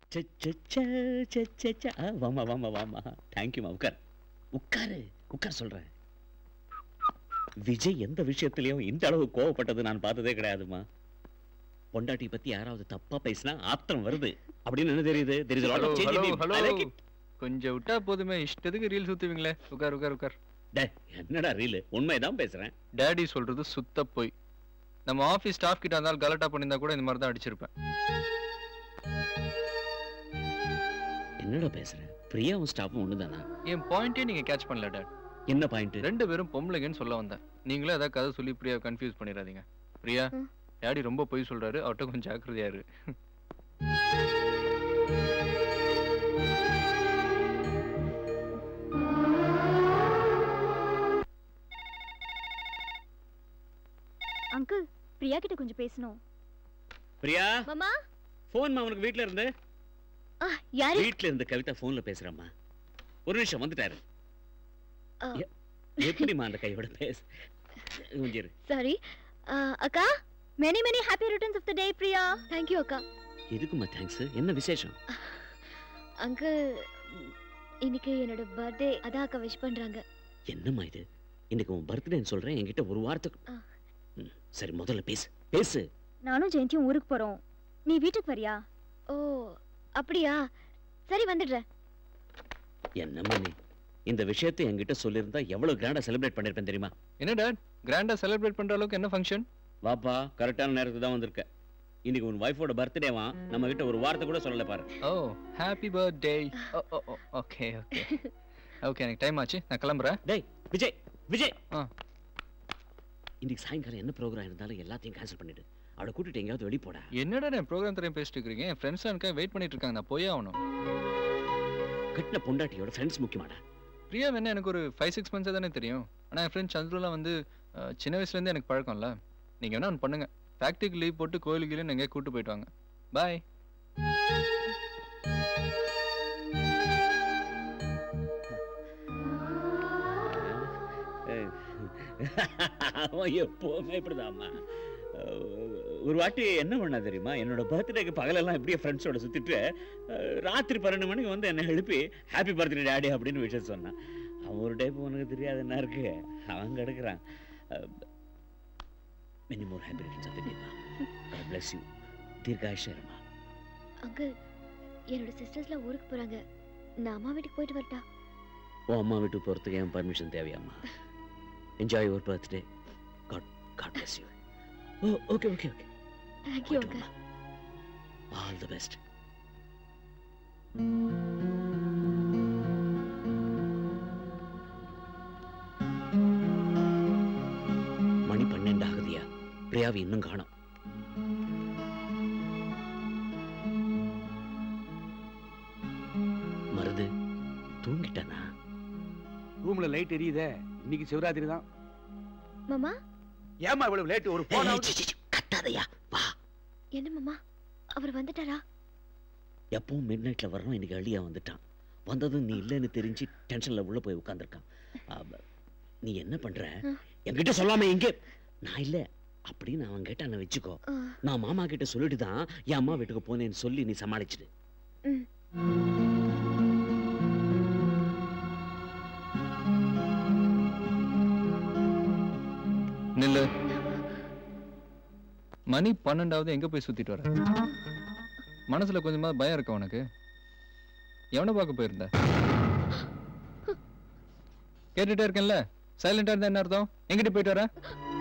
ச, ச, ச, ச, ச, ச. ஆ, வாம்மா வாம்மா வாம்மா தேங்க்யூமா உட்கார் உட்காரு உட்கார் சொல்றேன் விஜய் எந்த விஷயத்திலயும் இந்த அளவு கோவப்பட்டது நான் பார்த்ததே கிடையாதுமா பொண்டாட்டி பத்தி யாராவது தப்பா பேசினா ஆத்திரம் வருது அப்படின்னு என்ன தெரியுது there is a lot of hello change in hello him. Hello I like it. கொஞ்சம் விட்டா போதுமே இஷ்டத்துக்கு ரீல் சுத்துவீங்களே உட்கார் உட்கார் உட்கார் டேய், என்னடா ரீல் உண்மைதான் பேசுறேன் டேடி சொல்றது சுத்த போய் நம்ம ஆபீஸ் ஸ்டாஃப் கிட்ட இருந்தாலும் கலட்டா பண்ணியிருந்தா கூட இந்த மாதிரி தான் அடிச்சிருப்பேன் என்னடா பேசுற பிரியாவும் ஸ்டாஃபும் ஒண்ணுதானா என் பாயிண்டே நீங்க கேட்ச் பண்ணல டேட் என்ன பாயிண்ட் ரெண்டு பேரும் பொம்பளைங்கன்னு சொல்ல வந்தேன் நீங்களே ஏதாவது கதை சொல்லி பிரியா கன்ஃபியூஸ் பண்ணிடாதீங்க பிரியா ம். டேடி ரொம்ப பொய் சொல்றாரு அவர்கிட்ட கொஞ்சம் ஜாக்கிரதையா இரு அங்கிள் பிரியா கிட்ட கொஞ்சம் பேசணும் பிரியா மாமா போன் உனக்கு வீட்ல இருந்து ஆ யாரு வீட்ல இருந்து கவிதா போன்ல பேசுறம்மா ஒரு நிமிஷம் வந்துட்டாரு ஆ. எ- எப்படிம்மா அந்த கையோட பேச கொஞ்சம் இரு. சாரி அக்கா many many happy returns of the day Priya thank you அக்கா எதுக்குமா தேங்க்ஸ் என்ன விசேஷம் அங்கிள் இன்னைக்கு என்னோட பர்த்டே அதான் அக்கா விஷ் பண்றாங்க என்னம்மா இது இன்னைக்கு உன் பர்த்டேன்னு சொல்றேன் என்கிட்ட ஒரு வார்த்தை ஆ. ம், சரி முதல்ல பேசு பேசு நானும் ஜெயந்தியும் ஊருக்கு போறோம் நீ வீட்டுக்கு வரியா ஓ அப்படியா சரி வந்துடுறேன் என்னம்மா நீ இந்த விஷயத்தை என்கிட்ட சொல்லியிருந்தா எவ்வளவு கிராண்டா செலிப்ரேட் பண்ணிருப்பேன் தெரியுமா என்ன டேட் கிராண்டா செலிப்ரேட் பண்ற அளவுக்கு என்ன ஃபங்க்ஷன் வாப்பா கரெக்டான நேரத்துக்கு தான் வந்திருக்க இன்னைக்கு உன் ஒய்ஃபோட பர்த்டேவா நம்ம கிட்ட ஒரு வார்த்தை கூட சொல்லல பாரு oh happy birthday okay okay okay எனக்கு டைம் ஆச்சு நான் கிளம்புறேன் டேய் விஜய் விஜய் ஆ. இன்னைக்கு சாயங்காலம் என்ன ப்ரோக்ராம் இருந்தாலும் எல்லாத்தையும் கேன்சல் பண்ணிடு அவளை கூட்டிட்டு எங்கேயாவது வெளிய போடா என்னடா நான் ப்ரோக்ராம் தரையும் பேசிட்டு இருக்கீங்க என் ஃப்ரெண்ட்ஸ் எனக்கு வெயிட் பண்ணிட்டு இருக்காங்க நான் போயே ஆகணும் கட்டின பொண்டாட்டியோட ஃப்ரெண்ட்ஸ் முக்கியமாடா பிரியா வேணா எனக்கு ஒரு ஃபைவ் சிக்ஸ் மந்த்ஸாக தானே தெரியும் ஆனால் என் ஃப்ரெண்ட் சந்துருலாம் வந்து அஹ், சின்ன வயசுலேருந்தே எனக்கு பழக்கம்ல நீங்கள் வேணா ஒன்று பண்ணுங்க ஃபேக்ட்ரிக்கு லீவ் போட்டு கோயிலுக்கு எங்கேயா கூட்டு போயிட்டு வாங்க பாய் அவன் எப்பவுமே இப்படிதாம்மா ஒரு வாட்டி என்ன பண்ணா தெரியுமா என்னோட பர்த்டேக்கு பகலெல்லாம் இப்படியே ஃப்ரெண்ட்ஸோட சுத்திட்டு அஹ், ராத்திரி பன்னெண்டு மணிக்கு வந்து என்னை எழுப்பி ஹாப்பி பர்த்டே டாடி அப்படின்னு விஷயம் சொன்னான் அவன் ஒரு டைப் உனக்கு தெரியாது என்ன இருக்கு அவன் கிடக்குறான் many more happy returns of the day God bless you தீர்க்காயுஷரமா அங்கிள் என்னோட சிஸ்டர்ஸ்லாம் ஊருக்கு போறாங்க நான் அம்மா வீட்டுக்கு போயிட்டு வரட்டா உன் அம்மா வீட்டுக்கு போகிறதுக்கு என் பர்மிஷன் தேவையாம்மா enjoy your birthday God God bless you oh okay okay okay thank you uncle all the best மணி பன்னெண்டு ஆகுதியா பிரியாவை இன்னும் காணோம் மருது தூங்கிட்டானா ரூம்ல லைட் எரியுதே இன்னைக்கு சிவராத்திரி தான் மாமா ஏமா இவ்வளவு லேட் ஒரு போன் ஏய், சி, சி, சி, கத்தாதயா வா என்ன மாமா அவர் வந்துட்டாரா எப்பவும் மிட் நைட்ல வரணும் இன்னைக்கு அழியா வந்துட்டான் வந்ததும் நீ இல்லைன்னு தெரிஞ்சு டென்ஷன்ல உள்ள போய் உட்காந்துருக்கான் நீ என்ன பண்ற ஆ. என்கிட்ட சொல்லாம எங்க நான் இல்ல அப்படின்னு அவன் கேட்டான வச்சுக்கோ ஆ, நான் மாமா கிட்ட சொல்லிட்டு தான் என் அம்மா வீட்டுக்கு போனேன்னு சொல்லி நீ சமாளிச்சிடு ம். நில்லு மணி பன்னெண்டாவது எங்க போய் சுத்திட்டு வர மனசுல கொஞ்சமா பயம் இருக்கா உனக்கு எவனை பார்க்க போயிருந்த கேட்டுட்டே இருக்கேன்ல சைலண்டா இருந்தா என்ன அர்த்தம் எங்கிட்ட போயிட்டு வர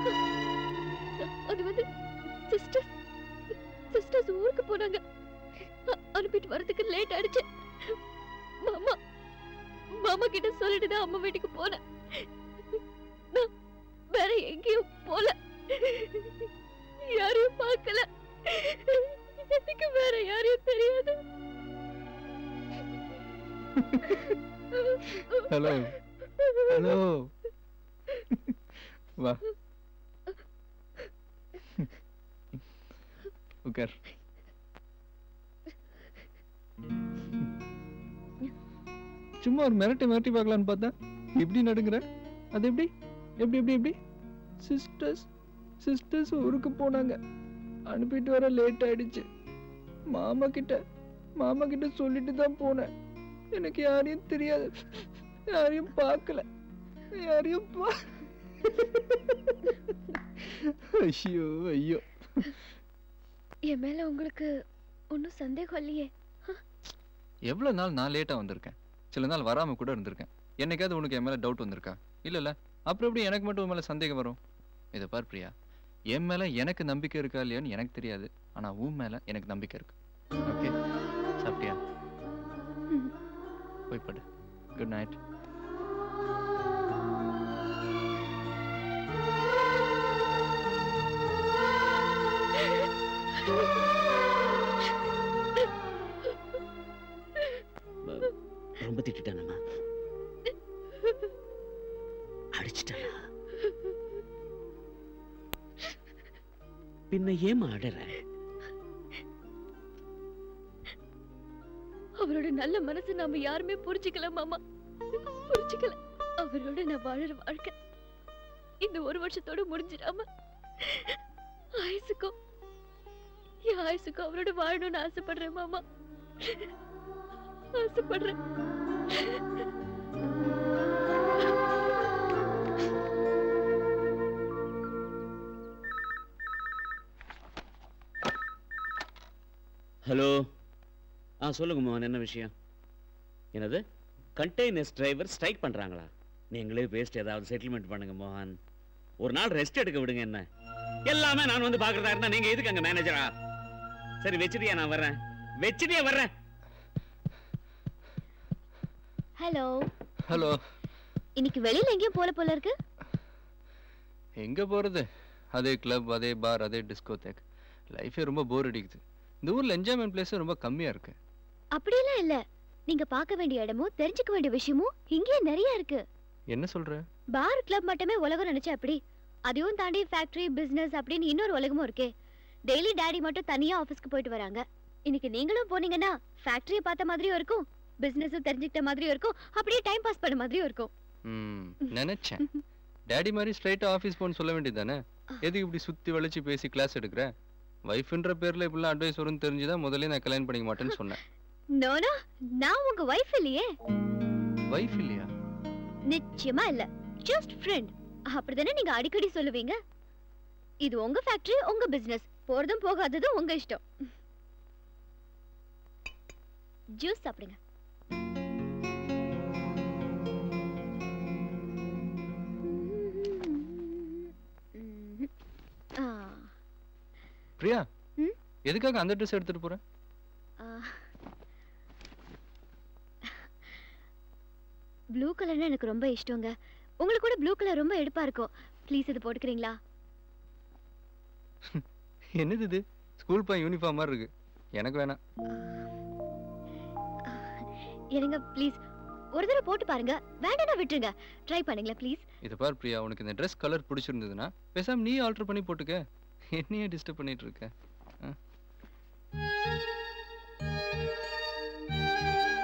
அது வந்து சிஸ்டர் சிஸ்டர்ஸ் ஊருக்கு போனாங்க அ- அனுப்பிட்டு வரதுக்கு லேட் ஆயிடுச்சு மாமா மாமா கிட்ட சொல்லிட்டு தான் அம்மா வீட்டுக்கு போனேன் நான் வேற எங்கேயும் போல யாரையும் பார்க்கல எனக்கு வேற யாரையும் தெரியாது ஹலோ ஹலோ வா உட்கார் சும்மா ஒரு மிரட்டி மிரட்டி பார்க்கலான்னு பார்த்தா இப்படி நடுங்குற அது எப்படி எப்படி எப்படி எப்படி சிஸ்டர்ஸ் சிஸ்டர்ஸ் ஊருக்கு போனாங்க அனுப்பிட்டு வர லேட் ஆயிடுச்சு மாமா கிட்ட மாமா கிட்ட சொல்லிட்டு தான் போனேன் எனக்கு யாரையும் தெரியாது யாரையும் பார்க்கல யாரையும் பா ஐயோ ஐயோ என் மேல உங்களுக்கு ஒன்றும் சந்தேகம் இல்லையே எவ்வளோ நாள் நான் லேட்டாக வந்திருக்கேன் சில நாள் வராமல் கூட இருந்திருக்கேன் என்னைக்காவது உனக்கு என் மேலே டவுட் வந்திருக்கா இல்லைல்ல அப்புறம் எப்படி எனக்கு மட்டும் உன் மேலே சந்தேகம் வரும் இதை பார் பிரியா என் மேலே எனக்கு நம்பிக்கை இருக்கா இல்லையான்னு எனக்கு தெரியாது ஆனால் உன் மேலே எனக்கு நம்பிக்கை இருக்கு ஓகே சாப்பிட்டியா ம். போய் படு குட் நைட் ரொம்ப திட்டானம்மா அடிச்சிட்டானா பின்ன ஏமா அடற அவரோட நல்ல மனசு நாம யாருமே புரிஞ்சுக்கல மாமா புரிஞ்சுக்கல அவரோட நான் வாழற வாழ்க்கை இந்த ஒரு வருஷத்தோட முடிஞ்சிடாம ஆயுசுக்கும் என் ஆயுசுக்கும் அவரோட வாழணும்னு ஆசைப்படுறேன் மாமா ஆசைப்படுறேன் ஹலோ ஆ சொல்லுங்க மோகன் என்ன விஷயம் என்னது கண்டெய்னர்ஸ் டிரைவர் ஸ்ட்ரைக் பண்றாங்களா நீங்களே பேஸ்ட் ஏதாவது செட்டில்மெண்ட் பண்ணுங்க மோகன் ஒரு நாள் ரெஸ்ட் எடுக்க விடுங்க என்ன எல்லாமே நான் வந்து பாக்குறதா இருந்தா நீங்க எதுக்கு அங்க மேனேஜரா சரி வச்சிட்டியா நான் வர்றேன் வச்சிட்டியா வர்றேன் ஹலோ ஹலோ இன்னைக்கு வெளியில எங்கேயும் போல போல இருக்கு எங்கே போகிறது அதே கிளப் அதே பார் அதே டிஸ்கோதேக் லைஃபே ரொம்ப போர் அடிக்குது இந்த ஊரில் என்ஜாய்மெண்ட் பிளேஸே ரொம்ப கம்மியாக இருக்கு அப்படியெல்லாம் இல்ல நீங்க பார்க்க வேண்டிய இடமும் தெரிஞ்சுக்க வேண்டிய விஷயமும் இங்கேயே நிறைய இருக்கு என்ன சொல்கிற பார் கிளப் மட்டுமே உலகம் நினைச்சா எப்படி அதையும் தாண்டி ஃபேக்டரி பிசினஸ் அப்படின்னு இன்னொரு உலகமும் இருக்கே டெய்லி டாடி மட்டும் தனியா ஆபீஸ்க்கு போயிட்டு வராங்க இன்னைக்கு நீங்களும் போனீங்கன்னா ஃபேக்டரியை பார்த்த மாதிரியும் இருக்கும் பிசினஸும் தெரிஞ்சுக்கிட்ட மாதிரியும் இருக்கும் அப்படியே டைம் பாஸ் பண்ண மாதிரியும் இருக்கும் ம் நினச்சேன் டேடி மாதிரி ஸ்ட்ரைட்டாக ஆஃபீஸ் போன்னு சொல்ல வேண்டியது தானே எதுக்கு இப்படி சுற்றி வளைச்சு பேசி கிளாஸ் எடுக்கிற ஒய்ஃப்ன்ற பேரில் இப்படிலாம் அட்வைஸ் வரும்னு தெரிஞ்சுதான் முதல்ல நான் கல்யாணம் பண்ணிக்க மாட்டேன்னு சொன்னேன் நோனா நான் உங்க வைஃப் இல்லையே ஒய்ஃப் இல்லையா நிச்சயமா இல்ல ஜஸ்ட் ஃப்ரெண்ட் அப்படிதானே நீங்க அடிக்கடி சொல்லுவீங்க இது உங்க ஃபேக்டரி உங்க பிசினஸ் போறதும் போகாததும் உங்க இஷ்டம் ஜூஸ் சாப்பிடுங்க ஆ, பிரியா ம்? எதுக்காக அந்த ட்ரெஸ் எடுத்துகிட்டு போகிறேன் ஆ. ப்ளூ கலர்னா எனக்கு ரொம்ப இஷ்டங்க உங்களுக்கு கூட ப்ளூ கலர் ரொம்ப எடுப்பா இருக்கும் ப்ளீஸ் இது போட்டுக்கிறீங்களா என்னது இது ஸ்கூல் பையன் யூனிஃபார்ம் மாதிரி இருக்கு எனக்கு வேணாம் இருங்க ப்ளீஸ் ஒரு தடவை போட்டு பாருங்க வேண்டாம்னா விட்டுருங்க ட்ரை பண்ணுங்களேன் ப்ளீஸ் இது பார் பிரியா உனக்கு இந்த ட்ரெஸ் கலர் பிடிச்சிருந்ததுன்னா பேசாம நீ ஆல்டர் பண்ணி போட்டுக்க என்னையே டிஸ்டர்ப் பண்ணிட்டு இருக்க ஆ?